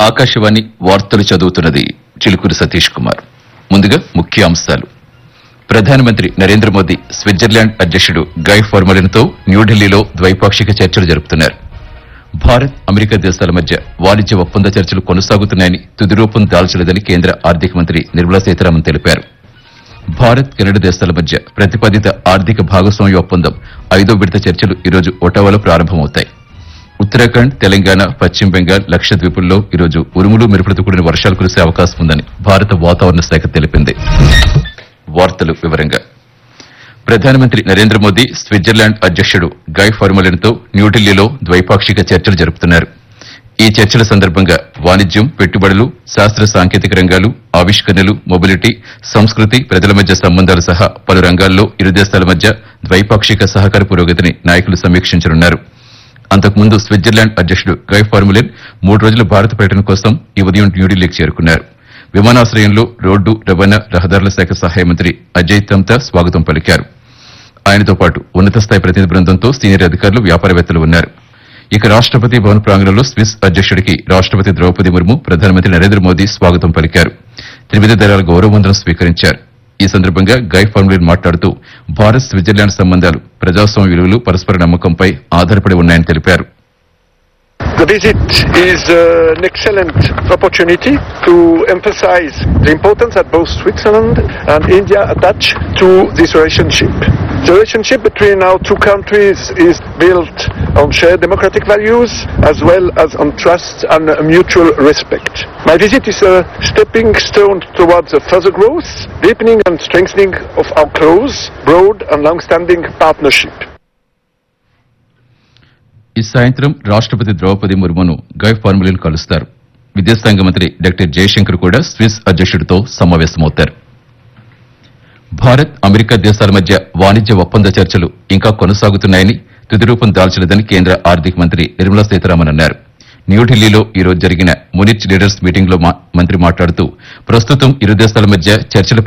ఆకాశవాణి వార్తలు చదువుతున్నది చిలుకూరి సతీష్ కుమార్ ముందుగా ముఖ్య అంశాలు ప్రధానమంత్రి నరేంద్ర మోదీ స్విట్జర్లాండ్ అధ్యక్షుడు గై ఫార్మలిన్తో న్యూఢిల్లీలో ద్వైపాక్షిక చర్చలు జరుపుతున్నారు భారత్ అమెరికా దేశాల మధ్య వాణిజ్య ఒప్పంద చర్చలు కొనసాగుతున్నాయని తుది రూపం దాల్చలేదని కేంద్ర ఆర్థిక మంత్రి నిర్మలా సీతారామన్ తెలిపారు భారత్ కెనడా దేశాల మధ్య ప్రతిపాదిత ఆర్థిక భాగస్వామ్య ఒప్పందం ఐదో విడత చర్చలు ఈరోజు ఒటావాలో ప్రారంభమవుతాయి ఉత్తరాఖండ్ తెలంగాణ పశ్చిమ బెంగాల్ లక్షద్వీపుల్లో ఈరోజు ఉరుములు మెరుపులతో కూడిన వర్షాలు కురిసే అవకాశం ఉందని భారత వాతావరణ శాఖ తెలిపింది వార్తలు వివరంగా ప్రధానమంత్రి నరేంద్ర మోదీ స్విట్జర్లాండ్ అధ్యక్షుడు గై ఫార్మలిన్తో న్యూఢిల్లీలో ద్వైపాక్షిక చర్చలు జరుపుతున్నారు ఈ చర్చల సందర్భంగా వాణిజ్యం పెట్టుబడులు శాస్త్ర సాంకేతిక రంగాలు ఆవిష్కరణలు మొబిలిటీ సంస్కృతి ప్రజల మధ్య సంబంధాలు సహా పలు రంగాల్లో ఇరు దేశాల మధ్య ద్వైపాక్షిక సహకార పురోగతిని నాయకులు సమీక్షించనున్నారు అంతకుముందు స్విట్జర్లాండ్ అధ్యక్షుడు గై ఫార్ములిన్ మూడు రోజుల భారత పర్యటన కోసం ఈ ఉదయం న్యూఢిల్లీకి చేరుకున్నారు విమానాశ్రయంలో రోడ్డు రవాణా రహదారుల శాఖ సహాయ మంత్రి అజయ్ తమ్తా స్వాగతం పలికారు ఆయనతో పాటు ఉన్నత స్థాయి ప్రతినిధి బృందంతో సీనియర్ అధికారులు వ్యాపారవేత్తలు ఉన్నారు ఇక రాష్టపతి భవన్ ప్రాంగణంలో స్విస్ అధ్యక్షుడికి రాష్టపతి ద్రౌపది ముర్ము ప్రధానమంత్రి నరేంద్ర మోదీ స్వాగతం పలికారు త్రివిధ దళాల గౌరవవందనం స్వీకరించారు ఈ సందర్భంగా గై ఫార్ములిన్ మాట్లాడుతూ భారత్ స్విట్జర్లాండ్ సంబంధాలు ప్రజాస్వామ్య విలువలు పరస్పర నమ్మకంపై ఆధారపడి ఉన్నాయని తెలిపారు The visit is uh, an excellent opportunity to emphasize the importance that both Switzerland and India attach to this relationship. The relationship between our two countries is built on shared democratic values as well as on trust and uh, mutual respect. My visit is a stepping stone towards a further growth, deepening and strengthening of our close, broad and long-standing partnership. ఈ సాయంత్రం రాష్టపతి ద్రౌపది ముర్మును గై formalin కలుస్తారు విదేశాంగ మంత్రి doctor Jaishankar కూడా Swiss అధ్యక్షుడితో సమావేశమవుతారు Bharat America దేశాల మధ్య వాణిజ్య ఒప్పంద చర్చలు ఇంకా కొనసాగుతున్నాయని తుది రూపం దాల్చలేదని కేంద్ర ఆర్థిక మంత్రి నిర్మలా సీతారామన్ అన్నారు న్యూఢిల్లీలో ఈ రోజు జరిగిన మునిచ్ లీడర్స్ మీటింగ్ లో మంత్రి మాట్లాడుతూ ప్రస్తుతం ఇరు దేశాల మధ్య చర్చల